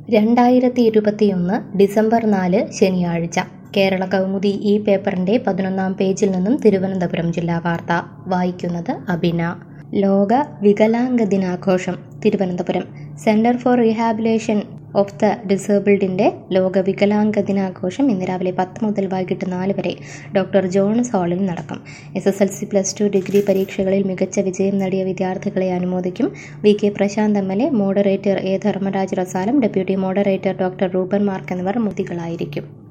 രണ്ടായിരത്തി ഇരുപത്തിയൊന്ന് ഡിസംബർ നാല് ശനിയാഴ്ച കേരള കൗമുദി ഈ പേപ്പറിന്റെ പതിനൊന്നാം പേജിൽ നിന്നും തിരുവനന്തപുരം ജില്ലാ വാർത്ത വായിക്കുന്നത് അബിന ലോക വികലാംഗ ദിനാഘോഷം Thiruvananthapuram centre for rehabilitation of the ഡിസേബിൾഡിന്റെ ലോക വികലാംഗ ദിനാഘോഷം ഇന്ന് രാവിലെ പത്ത് മുതൽ വൈകിട്ട് നാല് വരെ ഡോക്ടർ ജോൺസ് ഹാളിൽ നടക്കും S S L C plus two degree പരീക്ഷകളിൽ മികച്ച വിജയം നേടിയ വിദ്യാർത്ഥികളെ അനുമോദിക്കും V K Prasanth M L A moderator A Dharmaraj Rasalam deputy moderator doctor Reuben Mark എന്നിവർ മുതികളായിരിക്കും